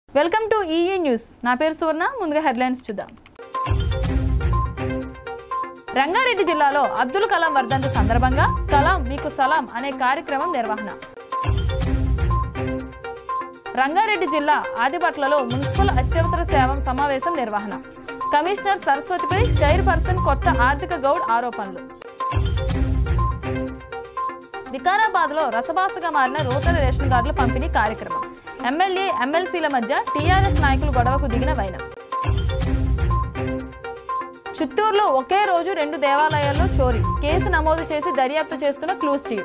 Welcome to EE news నా పేరు సువర్ణ ముందుగా హెడ్లైన్స్ చూద్దాం రంగారెడ్డి జిల్లాలో అబ్దుల్ కలాం వర్ధంతి సందర్భంగా కలాం మీకు సలాం అనే కార్యక్రమం నిర్వహణ రంగారెడ్డి జిల్లా ఆదిబట్లలో మున్సిపల్ అత్యవసర సేవ సమావేశం నిర్వహణ కమిషనర్ సరస్వతిపై చైర్పర్సన్ కొత్త ఆర్థిక గౌడ్ ఆరోపణలు వికారాబాద్ లో రసభాసగా మారిన రోటరీ రేషన్ కార్డుల పంపిణీ కార్యక్రమం ఎమ్మెల్యే ఎమ్మెల్సీల మధ్య టీఆర్ఎస్ నాయకులు గొడవకు దిగిన వైనం చిత్తూరులో ఒకే రోజు రెండు దేవాలయాల్లో చోరీ కేసు నమోదు చేసి దర్యాప్తు చేస్తున్న క్లూస్ టీం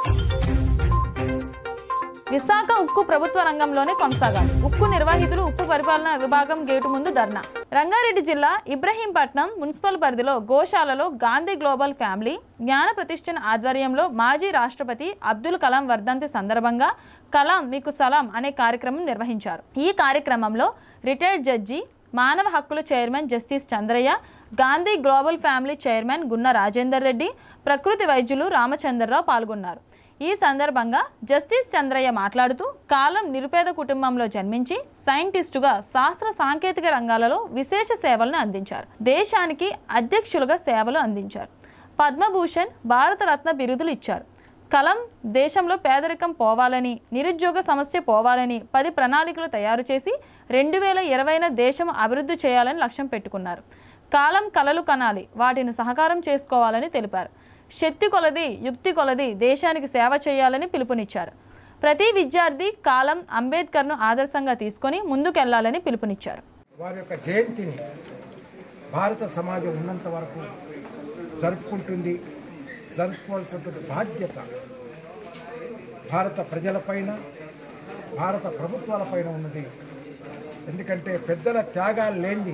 విశాఖ ఉక్కు ప్రభుత్వ రంగంలోనే కొనసాగాలి ఉక్కు నిర్వాహితులు ఉక్కు పరిపాలన విభాగం గేటు ముందు ధర్నా రంగారెడ్డి జిల్లా ఇబ్రహీంపట్నం మున్సిపల్ పరిధిలో గోశాలలో గాంధీ గ్లోబల్ ఫ్యామిలీ జ్ఞాన ప్రతిష్ఠన ఆధ్వర్యంలో మాజీ రాష్ట్రపతి అబ్దుల్ కలాం వర్ధంతి సందర్భంగా కలాం మీకు సలాం అనే కార్యక్రమం నిర్వహించారు ఈ కార్యక్రమంలో రిటైర్డ్ జడ్జి మానవ హక్కుల chairman justice Chandraiah Gandhi global family chairman Gunna Rajender Reddy ప్రకృతి వైద్యులు రామచంద్రరావు పాల్గొన్నారు ఈ సందర్భంగా జస్టిస్ చంద్రయ్య మాట్లాడుతూ కాలం నిరుపేద కుటుంబంలో జన్మించి సైంటిస్టుగా శాస్త్ర సాంకేతిక రంగాలలో విశేష సేవలను అందించారు దేశానికి అధ్యక్షులుగా సేవలు అందించారు పద్మభూషణ్ భారతరత్న బిరుదులు ఇచ్చారు కలం దేశంలో పేదరికం పోవాలని నిరుద్యోగ సమస్య పోవాలని పది ప్రణాళికలు తయారు చేసి రెండు వేల ఇరవైన దేశం అభివృద్ధి చేయాలని లక్ష్యం పెట్టుకున్నారు కాలం కలలు కనాలి వాటిని సహకారం చేసుకోవాలని తెలిపారు శక్తి కొలది యుక్తి కొలది దేశానికి సేవ చేయాలని పిలుపునిచ్చారు ప్రతి విద్యార్థి కాలం అంబేద్కర్ను ఆదర్శంగా తీసుకొని ముందుకెళ్లాలని పిలుపునిచ్చారు వారి యొక్క జయంతిని భారత సమాజం ఉన్నంత వరకు జరుపుకుంటుంది జరుపుకోవాల్సినటువంటి బాధ్యత భారత ప్రజలపైన భారత ప్రభుత్వాలపైన ఉన్నది ఎందుకంటే పెద్దల త్యాగాలు లేనిది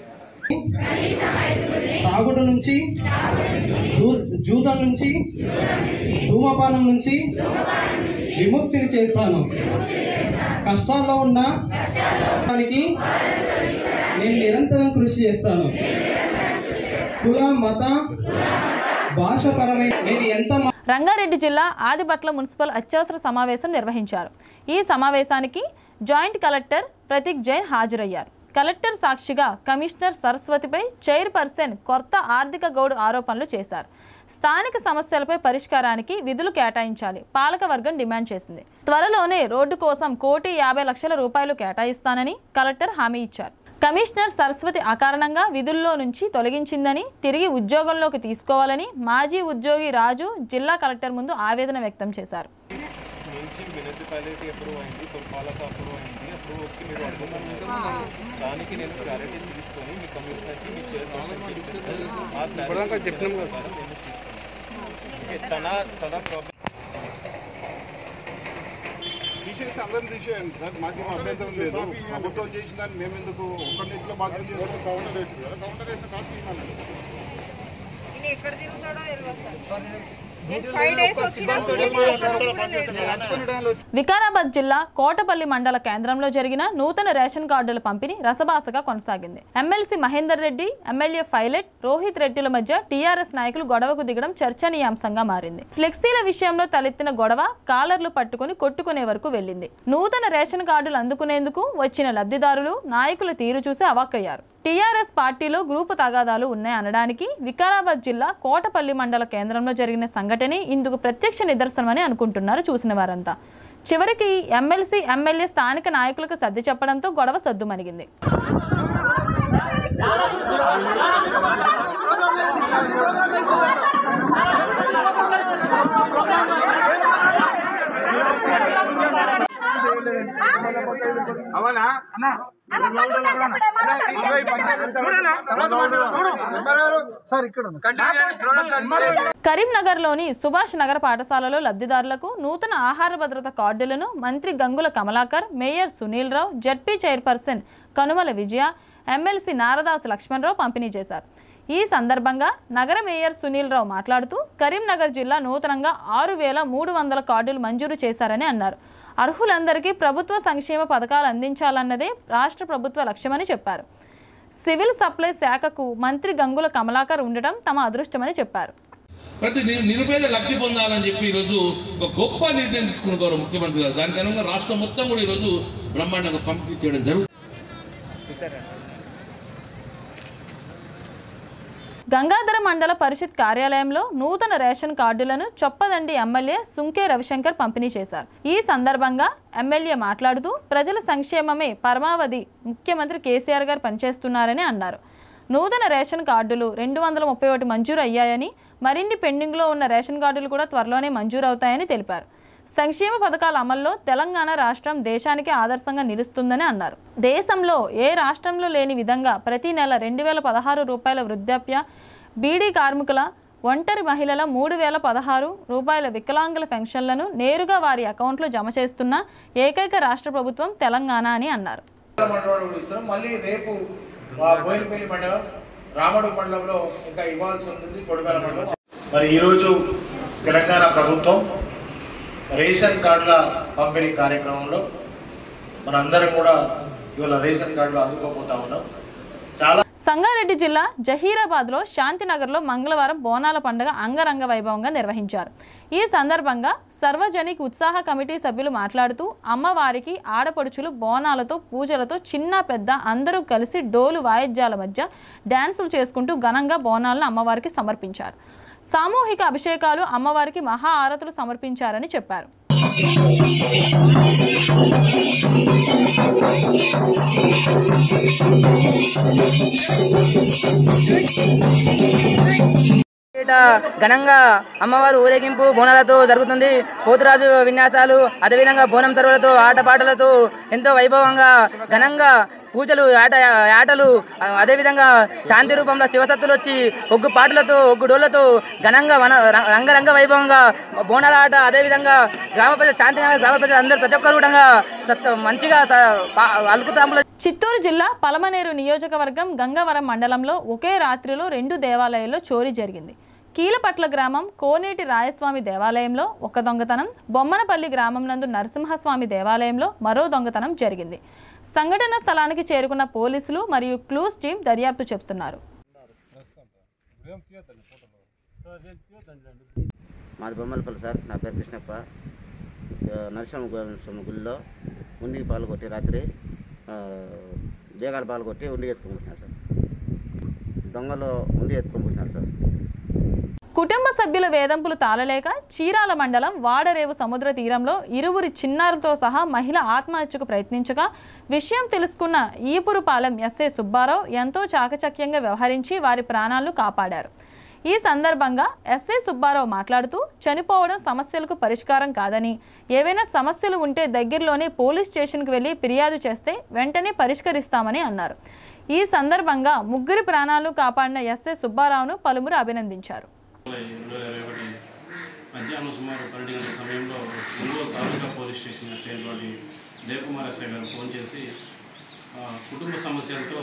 తాగుడు నుంచి జూ- జూదం నుంచి ధూమపానం నుంచి విముక్తిని చేస్తాను కష్టాల్లో ఉన్న దానికి నేను నిరంతరం కృషి చేస్తాను కుల మత భాషపరమైన నేను ఎంత మా- రంగారెడ్డి జిల్లా ఆదిబట్ల మున్సిపల్ అత్యవసర సమావేశం నిర్వహించారు ఈ సమావేశానికి జాయింట్ కలెక్టర్ ప్రతీక్ జైన్ హాజరయ్యారు కలెక్టర్ సాక్షిగా కమిషనర్ సరస్వతిపై చైర్పర్సన్ కొత్త ఆర్థిక గౌడ్ ఆరోపణలు చేశారు స్థానిక సమస్యలపై పరిష్కారానికి విధులు కేటాయించాలి పాలకవర్గం డిమాండ్ చేసింది త్వరలోనే రోడ్డు కోసం కోటి యాభై లక్షల రూపాయలు కేటాయిస్తానని కలెక్టర్ హామీ ఇచ్చారు కమిషనర్ సరస్వతి అకారణంగా విధుల్లో నుంచి తొలగించిందని తిరిగి ఉద్యోగంలోకి తీసుకోవాలని మాజీ ఉద్యోగి రాజు జిల్లా కలెక్టర్ ముందు ఆవేదన వ్యక్తం చేశారు నుంచి మున్సిపాలిటీ అప్రూవ్ అయింది పురపాలక అప్రూవ్ అయింది అప్రూవ్ వచ్చి మీరు అడుగుతున్నారు దానికి నేను క్లారిటీ తీసుకొని మీ కమిషనర్కి మీ చైర్పర్సన్కి ఇచ్చేస్తాను ఆ క్లారిటీ చెప్పినాం కదా నేను తీసుకున్నాను తన తన ప్రాబ్లం తీసేసి అందరిని తీసేయండి సార్ మాకేం అభ్యంతరం లేదు ప్రభుత్వం చేసిన దాన్ని మేము ఎందుకు ఒక్కరింట్లో బాధ్యత చేసుకుంటే కౌంటర్ వేసి కదా కౌంటర్ వేసిన కాదు తీయమన్నాడు ఈయన ఎక్కడ తిరుగుతాడో తెలియదు సార్. నేను ఫైవ్ డేస్ వచ్చినా కూడా ఒక్క రూపాయి లేదు. వికారాబాద్ జిల్లా కోటపల్లి మండల కేంద్రంలో జరిగిన నూతన రేషన్ కార్డుల పంపిణీ రసభాసగా కొనసాగింది MLC Mahender Reddy MLA pilot Rohith రెడ్డిల మధ్య టీఆర్ఎస్ నాయకులు గొడవకు దిగడం చర్చనీయాంశంగా మారింది ఫ్లెక్సీల విషయంలో తలెత్తిన గొడవ కాలర్లు పట్టుకుని కొట్టుకునే వరకు వెళ్ళింది నూతన రేషన్ కార్డులు అందుకునేందుకు వచ్చిన లబ్ధిదారులు నాయకుల తీరు చూసి అవాక్కయ్యారు టీఆర్ఎస్ పార్టీలో గ్రూపు తగాదాలు ఉన్నాయనడానికి వికారాబాద్ జిల్లా కోటపల్లి మండల కేంద్రంలో జరిగిన సంఘటనే ఇందుకు ప్రత్యక్ష నిదర్శనమని అనుకుంటున్నారు చూసిన వారంతా చివరికి ఎమ్మెల్సీ ఎమ్మెల్యే స్థానిక నాయకులకు సర్ది చెప్పడంతో గొడవ సద్దుమణిగింది కరీంనగర్లోని సుభాష్ నగర్ పాఠశాలలో లబ్ధిదారులకు నూతన ఆహార భద్రత కార్డులను మంత్రి Gangula Kamalakar mayor Sunil Rao ZP chairperson Kanumala Vijaya MLC Naradasu Lakshmanarao పంపిణీ చేశారు ఈ సందర్భంగా నగర మేయర్ సునీల్ రావు మాట్లాడుతూ కరీంనగర్ జిల్లా నూతనంగా ఆరు వేల మూడు వందల కార్డులు మంజూరు చేశారని అన్నారు అర్హులందరికీ ప్రభుత్వ సంక్షేమ పథకాలు అందించాలన్నదే రాష్ట్ర ప్రభుత్వ లక్ష్యమని చెప్పారు సివిల్ సప్లై శాఖకు మంత్రి గంగుల కమలాకర్ ఉండటం తమ అదృష్టమని చెప్పారు ప్రతి ని- నిరుపేద లబ్ధి పొందాలని చెప్పి ఈరోజు ఒక గొప్ప నిర్ణయం తీసుకున్న గౌరవ ముఖ్యమంత్రి గారు దానికి అనుగుణంగా రాష్ట్రం మొత్తం కూడా ఈరోజు బ్రహ్మాండంగా పంపిణీ చేయడం జరుగుతుంది గంగాధర మండల పరిషత్ కార్యాలయంలో నూతన రేషన్ కార్డులను చొప్పదండి ఎమ్మెల్యే సుంకే రవిశంకర్ పంపిణీ చేశారు ఈ సందర్భంగా ఎమ్మెల్యే మాట్లాడుతూ ప్రజల సంక్షేమమే పరమావధి ముఖ్యమంత్రి కేసీఆర్ గారు పనిచేస్తున్నారని అన్నారు నూతన రేషన్ కార్డులు రెండు వందల ముప్పై ఒకటి మంజూరు అయ్యాయని మరిన్ని పెండింగ్లో ఉన్న రేషన్ కార్డులు కూడా త్వరలోనే మంజూరు అవుతాయని తెలిపారు సంక్షేమ పథకాల అమల్లో తెలంగాణ రాష్ట్రం దేశానికి ఆదర్శంగా నిలుస్తుందని అన్నారు దేశంలో ఏ రాష్ట్రంలో లేని విధంగా ప్రతి నెల రెండు వేల పదహారు రూపాయల వృద్ధాప్య బీడీ కార్మికుల ఒంటరి మహిళల మూడు వేల పదహారు రూపాయల వికలాంగుల పెన్షన్లను నేరుగా వారి అకౌంట్లో జమ చేస్తున్న ఏకైక రాష్ట్ర ప్రభుత్వం తెలంగాణ అని అన్నారు మండలం కూడా ఇస్తున్నాం మళ్ళీ రేపు ఆ, బోయినపల్లి మండలం రామడు మండలంలో ఇంకా ఇవ్వాల్సి ఉంటుంది కొడుగల మండలం మరి ఈరోజు తెలంగాణ ప్రభుత్వం రేషన్ కార్డుల పంపిణీ కార్యక్రమంలో మనందరం కూడా ఇవాళ రేషన్ కార్డులు అందుకోపోతా ఉన్నాం చాలా సంగారెడ్డి జిల్లా జహీరాబాద్లో శాంతినగర్లో మంగళవారం బోనాల పండుగ అంగరంగ వైభవంగా నిర్వహించారు ఈ సందర్భంగా సర్వజనిక్ ఉత్సాహ కమిటీ సభ్యులు మాట్లాడుతూ అమ్మవారికి ఆడపడుచులు బోనాలతో పూజలతో చిన్న పెద్ద అందరూ కలిసి డోలు వాయిద్యాల మధ్య డ్యాన్సులు చేసుకుంటూ ఘనంగా బోనాలను అమ్మవారికి సమర్పించారు సామూహిక అభిషేకాలు అమ్మవారికి మహా ఆరతులు సమర్పించారని చెప్పారు ఏట ఘనంగా అమ్మవారు ఊరేగింపు బోనాలతో జరుగుతుంది పోతురాజు విన్యాసాలు అదేవిధంగా బోనం సరువులతో ఆటపాటలతో ఎంతో వైభవంగా ఘనంగా పూజలు ఆట ఆటలు ఆ, అదేవిధంగా శాంతి రూపంలో శివసత్తులు వచ్చి ఒగ్గు పాటలతో ఒగ్గు డోళ్లతో ఘనంగా వన ర- రంగరంగ వైభవంగా బోనాల ఆట అదేవిధంగా గ్రామ ప్రజలు శాంతినగర్ గ్రామ ప్రజలు అందరూ ప్రతి ఒక్కరు కూడా సత్ మంచిగా స- పా- అలుకుతాంబుల చిత్తూరు జిల్లా పలమనేరు నియోజకవర్గం గంగవరం మండలంలో ఒకే రాత్రిలో రెండు దేవాలయాల్లో చోరీ జరిగింది కీలపట్ల గ్రామం కోనేటి రాయస్వామి దేవాలయంలో ఒక దొంగతనం బొమ్మనపల్లి గ్రామం నందు నరసింహస్వామి దేవాలయంలో మరో దొంగతనం జరిగింది సంఘటన స్థలానికి చేరుకున్న పోలీసులు మరియు క్లూస్ టీం దర్యాప్తు చెబుతున్నారు మాది బొమ్మలపల్లి సార్ నా పేరు కృష్ణప్ప ఆ, నరసింహ గు- స్వామి గుడిలో ఉండికి పాలు కొట్టి రాత్రి ఆ, బేగాల పాలు కొట్టి ఉండి ఎత్తుకొని పోసినారు సార్ దొంగలు ఉండి ఎత్తుకొని పోసినారు సార్ కుటుంబ సభ్యుల వేధింపులు తాళలేక చీరాల మండలం వాడరేవు సముద్ర తీరంలో ఇరువురి చిన్నారులతో సహా మహిళ ఆత్మహత్యకు ప్రయత్నించగా విషయం తెలుసుకున్న ఈపురుపాలెం ఎస్ఐ సుబ్బారావు ఎంతో చాకచక్యంగా వ్యవహరించి వారి ప్రాణాలను కాపాడారు ఈ సందర్భంగా ఎస్ఐ సుబ్బారావు మాట్లాడుతూ చనిపోవడం సమస్యలకు పరిష్కారం కాదని ఏవైనా సమస్యలు ఉంటే దగ్గరలోనే పోలీస్ స్టేషన్కి వెళ్ళి ఫిర్యాదు చేస్తే వెంటనే పరిష్కరిస్తామని అన్నారు ఈ సందర్భంగా ముగ్గురి ప్రాణాలు కాపాడిన ఎస్ఐ సుబ్బారావును పలువురు అభినందించారు రెండు వేల ఇరవై ఒకటి మధ్యాహ్నం సుమారు పన్నెండు గంటల సమయంలో Ongole taluka police station SI అయినటువంటి దేవకుమార్ ఎస్ఐ గారు ఫోన్ చేసి ఆ, కుటుంబ సమస్యలతో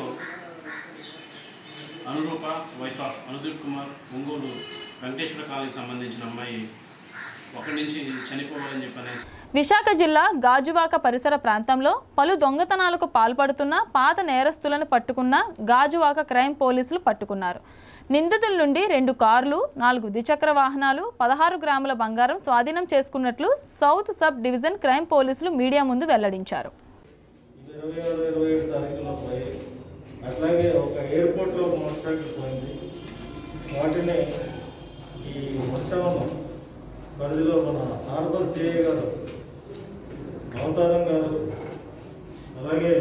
అనురూప వైఫ్ ఆఫ్ అనుదీప్ కుమార్ ఒంగోలు వెంకటేశ్వర కాలనీకి సంబంధించిన అమ్మాయి ఒకటి నుంచి చనిపోవాలని చెప్పనేసి విశాఖ జిల్లా గాజువాక పరిసర ప్రాంతంలో పలు దొంగతనాలకు పాల్పడుతున్న పాత నేరస్తులను పట్టుకున్న గాజువాక క్రైమ్ పోలీసులు పట్టుకున్నారు నిందితుల నుండి రెండు కార్లు నాలుగు ద్విచక్ర వాహనాలు పదహారు గ్రాముల బంగారం స్వాధీనం చేసుకున్నట్లు సౌత్ సబ్ డివిజన్ క్రైమ్ పోలీసులు మీడియా ముందు వెల్లడించారు ఇరవై ఆరు ఇరవై ఏడు తారీఖులో పోయి అట్లాగే ఒక ఎయిర్పోర్ట్లో మోటార్ సైకిల్ పోయింది వాటిని ఈ మొట్టం పరిధిలో మన నార్మల్ సిఐ గారు అవతారం గారు అలాగే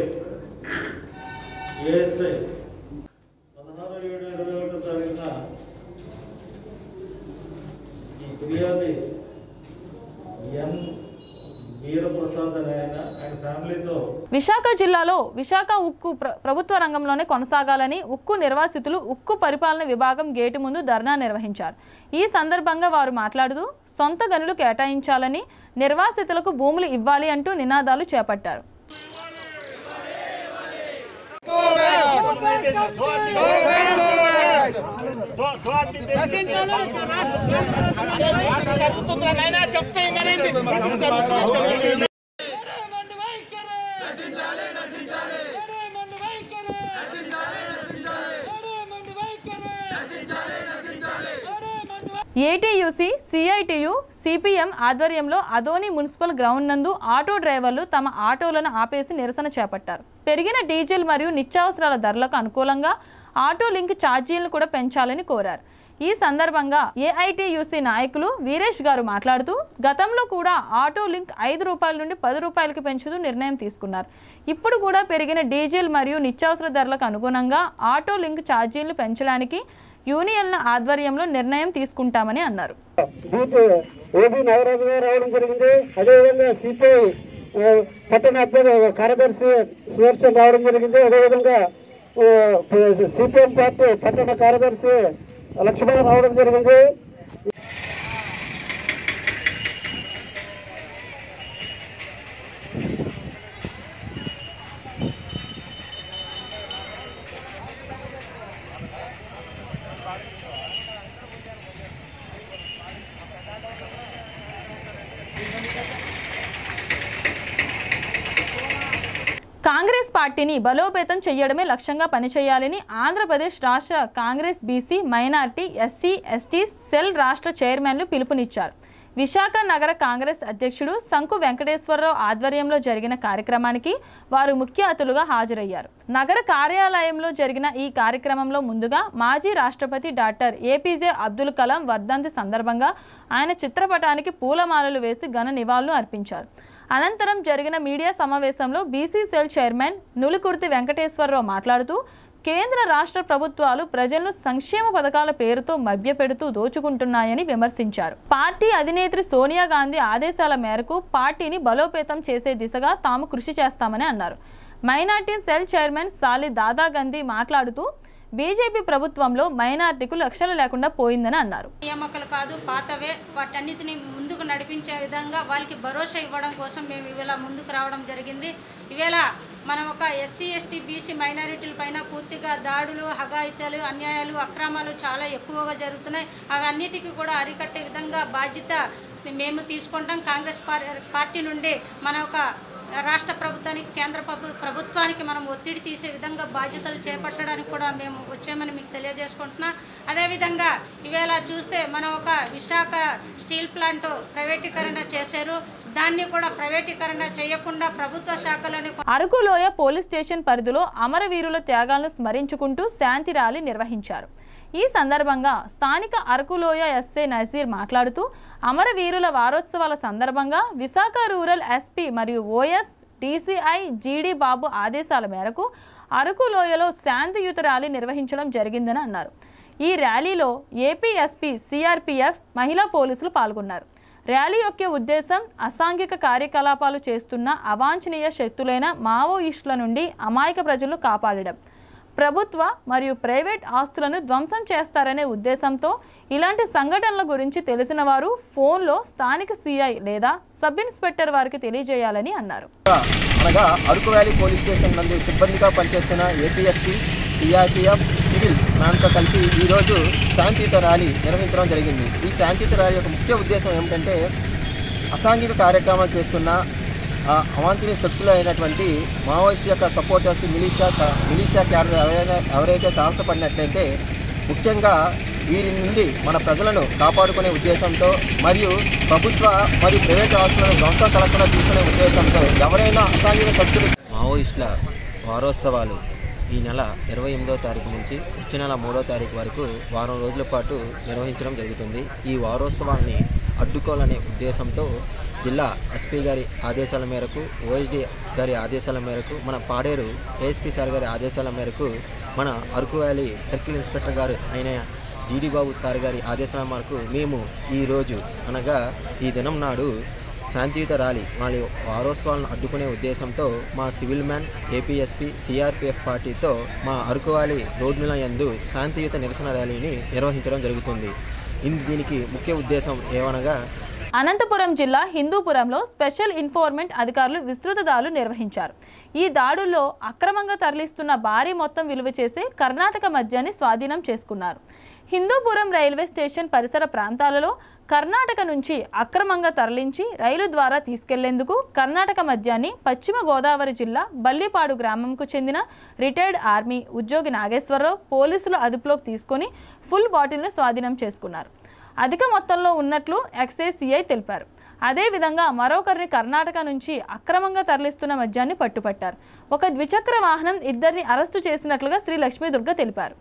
ఏఎస్ఐ పదహారు ఏడు ఇరవై ఒకటో తారీఖున ఈ ఫిర్యాది ఎన్ వీరప్రసాద్ అనే ఆయన ఆయన ఫ్యామిలీతో విశాఖ జిల్లాలో విశాఖ ఉక్కు ప్ర- ప్రభుత్వ రంగంలోనే కొనసాగాలని ఉక్కు నిర్వాసితులు ఉక్కు పరిపాలన విభాగం గేటు ముందు ధర్నా నిర్వహించారు ఈ సందర్భంగా వారు మాట్లాడుతూ సొంత గనులు కేటాయించాలని నిర్వాసితులకు భూములు ఇవ్వాలి అంటూ నినాదాలు చేపట్టారు ఏటీయూసీ సిఐటియు సిపిఎం ఆధ్వర్యంలో అదోని మున్సిపల్ గ్రౌండ్ నందు ఆటో డ్రైవర్లు తమ ఆటోలను ఆపేసి నిరసన చేపట్టారు పెరిగిన డీజిల్ మరియు నిత్యావసరాల ధరలకు అనుకూలంగా ఆటో లింక్ ఛార్జీలను కూడా పెంచాలని కోరారు ఈ సందర్భంగా ఏఐటియుసి నాయకులు వీరేష్ గారు మాట్లాడుతూ గతంలో కూడా ఆటో లింక్ ఐదు రూపాయల నుండి పది రూపాయలకి పెంచుతూ నిర్ణయం తీసుకున్నారు ఇప్పుడు కూడా పెరిగిన డీజిల్ మరియు నిత్యావసర ధరలకు అనుగుణంగా ఆటో లింక్ ఛార్జీలు పెంచడానికి యూనియన్ల ఆధ్వర్యంలో నిర్ణయం తీసుకుంటామని అన్నారు బూత్ ఓబీ నాగరాజు గారు రావడం జరిగింది అదేవిధంగా సిపిఐ ఆ, పట్టణ అధ్యక్ష కార్యదర్శి సుదర్శన్ రావడం జరిగింది అదేవిధంగా సిపిఎం పార్టీ పట్టణ కార్యదర్శి లక్ష్మణ రావడం జరిగింది కాంగ్రెస్ పార్టీని బలోపేతం చేయడమే లక్ష్యంగా పనిచేయాలని ఆంధ్రప్రదేశ్ రాష్ట్ర Congress BC minority SC ST cell రాష్ట్ర చైర్మన్లు పిలుపునిచ్చారు విశాఖ నగర కాంగ్రెస్ అధ్యక్షుడు శంకు వెంకటేశ్వరరావు ఆధ్వర్యంలో జరిగిన కార్యక్రమానికి వారు ముఖ్య అతిథులుగా హాజరయ్యారు నగర కార్యాలయంలో జరిగిన ఈ కార్యక్రమంలో ముందుగా మాజీ రాష్ట్రపతి డాక్టర్ ఏపీజే అబ్దుల్ కలాం వర్ధంతి సందర్భంగా ఆయన చిత్రపటానికి పూలమాలలు వేసి ఘన నివాళులు అర్పించారు అనంతరం జరిగిన మీడియా సమావేశంలో BC cell chairman Nulikurthi Venkateswararao మాట్లాడుతూ కేంద్ర రాష్ట్ర ప్రభుత్వాలు ప్రజలను సంక్షేమ పథకాల పేరుతో మభ్యపెడుతూ దోచుకుంటున్నాయని విమర్శించారు పార్టీ అధినేత్రి సోనియా గాంధీ ఆదేశాల మేరకు పార్టీని బలోపేతం చేసే దిశగా తాము కృషి చేస్తామని అన్నారు మైనార్టీ సెల్ చైర్మన్ సాలి దాదా గాంధీ మాట్లాడుతూ బీజేపీ ప్రభుత్వంలో మైనార్టీకు లక్షలు లేకుండా పోయిందని అన్నారు నియామకాలు కాదు పాతవే వాటన్నిటిని ముందుకు నడిపించే విధంగా వాళ్ళకి భరోసా ఇవ్వడం కోసం మేము ఇవాళ ముందుకు రావడం జరిగింది ఇవాళ మనం ఒక ఎస్సీ ఎస్టీ బీసీ మైనారిటీల పైన పూర్తిగా దాడులు హగాయితాలు అన్యాయాలు అక్రమాలు చాలా ఎక్కువగా జరుగుతున్నాయి అవన్నిటికీ కూడా అరికట్టే విధంగా బాధ్యత మేము తీసుకుంటాం కాంగ్రెస్ పార్- పార్టీ నుండి మన ఒక రాష్ట్ర ప్రభుత్వానికి కేంద్ర ప్రభు- ప్రభుత్వానికి మనం ఒత్తిడి తీసే విధంగా బాధ్యతలు చేపట్టడానికి కూడా మేము వచ్చామని మీకు తెలియజేసుకుంటున్నాం అదేవిధంగా ఇవేళ చూస్తే మనం ఒక విశాఖ స్టీల్ ప్లాంట్ ప్రైవేటీకరణ చేశారు దాన్ని కూడా ప్రైవేటీకరణ చేయకుండా ప్రభుత్వ శాఖలని అరకులోయ పోలీస్ స్టేషన్ పరిధిలో అమరవీరుల త్యాగాలను స్మరించుకుంటూ శాంతి ర్యాలీ నిర్వహించారు ఈ సందర్భంగా స్థానిక అరకులోయ ఎస్ఏ నజీర్ మాట్లాడుతూ అమరవీరుల వారోత్సవాల సందర్భంగా విశాఖ రూరల్ ఎస్పీ మరియు ఓఎస్ డీసీఐ జీడీ బాబు ఆదేశాల మేరకు అరకులోయలో శాంతియుత ర్యాలీ నిర్వహించడం జరిగిందని అన్నారు ఈ ర్యాలీలో ఏపీ ఎస్పీ సిఆర్పిఎఫ్ మహిళా పోలీసులు పాల్గొన్నారు ర్యాలీ యొక్క ఉద్దేశం అసాంఘిక కార్యకలాపాలు చేస్తున్న అవాంఛనీయ శక్తులైన మావోయిస్టుల నుండి అమాయక ప్రజలను కాపాడడం ప్రభుత్వ మరియు ప్రైవేట్ ఆస్తులను ధ్వంసం చేస్తారనే ఉద్దేశంతో ఇలాంటి సంఘటనల గురించి తెలిసిన వారు ఫోన్లో స్థానిక సిఐ లేదా సబ్ ఇన్స్పెక్టర్ వారికి తెలియజేయాలని అన్నారు అనగా అరకు వ్యాలీ పోలీస్ స్టేషన్ నందు సిబ్బందిగా పనిచేస్తున్న ఏపీఎస్పీ సిఆర్పిఎఫ్ సివిల్ దాంతో కలిపి ఈరోజు శాంతియుత ర్యాలీ నిర్వహించడం జరిగింది ఈ శాంతియుత ర్యాలీ యొక్క ముఖ్య ఉద్దేశం ఏమిటంటే అసాంఘిక కార్యక్రమాలు చేస్తున్న ఆ, అవాంఛనీయ శక్తులు అయినటువంటి మావోయిస్ట్ యొక్క సపోర్టర్స్ మిలిషియా మిలిషియా క్యాడర్ ఎవరైనా ఎవరైతే తారసపడినట్లయితే ముఖ్యంగా వీరి నుండి మన ప్రజలను కాపాడుకునే ఉద్దేశంతో మరియు ప్రభుత్వ మరియు ప్రైవేట్ ఆస్తులను ధ్వంసం కలగకుండా చూసుకునే ఉద్దేశంతో ఎవరైనా అసాంఘిక శక్తులు మావోయిస్టుల వారోత్సవాలు ఈ నెల ఇరవై ఎనిమిదో తారీఖు నుంచి వచ్చే నెల మూడో తారీఖు వరకు వారం రోజుల పాటు నిర్వహించడం జరుగుతుంది ఈ వారోత్సవాల్ని అడ్డుకోవాలనే ఉద్దేశంతో జిల్లా ఎస్పీ గారి ఆదేశాల మేరకు ఓఎస్డి గారి ఆదేశాల మేరకు మన పాడేరు ఏఎస్పీ సార్ గారి ఆదేశాల మేరకు మన అరకు వ్యాలీ సర్కిల్ ఇన్స్పెక్టర్ గారు అయిన జీడి బాబు సార్ గారి ఆదేశాల మేరకు మేము ఈరోజు అనగా ఈ దినం నాడు శాంతియుత ర్యాలీ వాళ్ళ వారోత్సవాలను అడ్డుకునే ఉద్దేశంతో మా సివిల్ మ్యాన్ ఏపీఎస్పీ సిఆర్పిఎఫ్ పార్టీతో మా అరకు వ్యాలీ రోడ్ యందు శాంతియుత నిరసన ర్యాలీని నిర్వహించడం జరుగుతుంది ఇన్- దీనికి ముఖ్య ఉద్దేశం ఏమనగా అనంతపురం జిల్లా హిందూపురంలో స్పెషల్ ఇన్ఫోర్మెంట్ అధికారులు విస్తృత దాడులు నిర్వహించారు ఈ దాడుల్లో అక్రమంగా తరలిస్తున్న భారీ మొత్తం విలువ చేసే కర్ణాటక మద్యాన్ని స్వాధీనం చేసుకున్నారు హిందూపురం రైల్వే స్టేషన్ పరిసర ప్రాంతాలలో కర్ణాటక నుంచి అక్రమంగా తరలించి రైలు ద్వారా తీసుకెళ్లేందుకు కర్ణాటక మద్యాన్ని పశ్చిమ గోదావరి జిల్లా బల్లిపాడు గ్రామంకు చెందిన రిటైర్డ్ ఆర్మీ ఉద్యోగి నాగేశ్వరరావు పోలీసులు అదుపులోకి తీసుకొని ఫుల్ బాటిల్ను స్వాధీనం చేసుకున్నారు అధిక మొత్తంలో ఉన్నట్లు ఎక్సైజ్ సిఐ తెలిపారు అదేవిధంగా మరొకరిని కర్ణాటక నుంచి అక్రమంగా తరలిస్తున్న మద్యాన్ని పట్టుపట్టారు ఒక ద్విచక్ర వాహనం ఇద్దరిని అరెస్టు చేసినట్లుగా శ్రీ లక్ష్మీదుర్గ తెలిపారు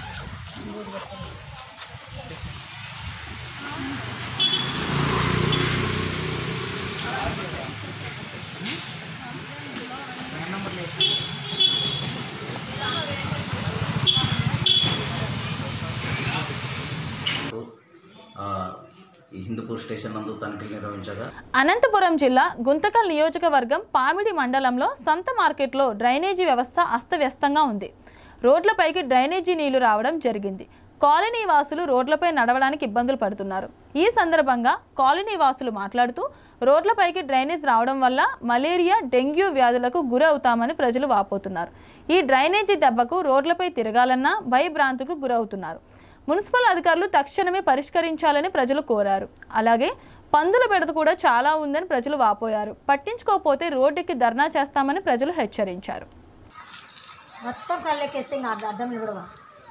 ఆ, ఈ హిందూపూర్ స్టేషన్ నందు తనిఖీలు నిర్వహించగా అనంతపురం జిల్లా గుంతకల్ నియోజకవర్గం పామిడి మండలంలో సంత మార్కెట్లో డ్రైనేజీ వ్యవస్థ అస్తవ్యస్తంగా ఉంది రోడ్లపైకి డ్రైనేజీ నీళ్లు రావడం జరిగింది కాలనీ వాసులు రోడ్లపై నడవడానికి ఇబ్బందులు పడుతున్నారు ఈ సందర్భంగా కాలనీ వాసులు మాట్లాడుతూ రోడ్లపైకి డ్రైనేజ్ రావడం వల్ల మలేరియా డెంగ్యూ వ్యాధులకు గురవుతామని ప్రజలు వాపోతున్నారు ఈ డ్రైనేజీ దెబ్బకు రోడ్లపై తిరగాలన్నా భయభ్రాంతులకు గురవుతున్నారు మున్సిపల్ అధికారులు తక్షణమే పరిష్కరించాలని ప్రజలు కోరారు అలాగే పందుల బెడద కూడా చాలా ఉందని ప్రజలు వాపోయారు పట్టించుకోకపోతే రోడ్డుకి ధర్నా చేస్తామని ప్రజలు హెచ్చరించారు మొత్తం కళ్ళెక్కేస్తే ఇంకా అర్థం అర్థం కూడా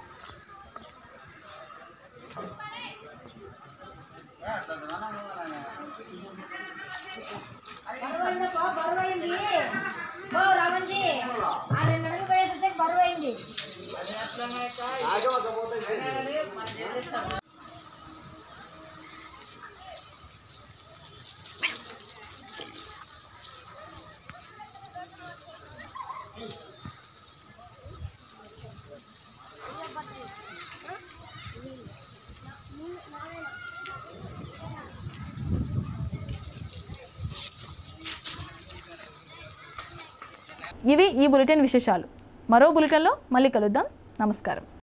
బరువు అయింది బావు రామంజీ ఆ రెండు నెలలు పోయేసి వచ్చాక బరువు అయింది ఇవి ఈ బులెటిన్ విశేషాలు మరో బులెటిన్లో మళ్ళీ కలుద్దాం నమస్కారం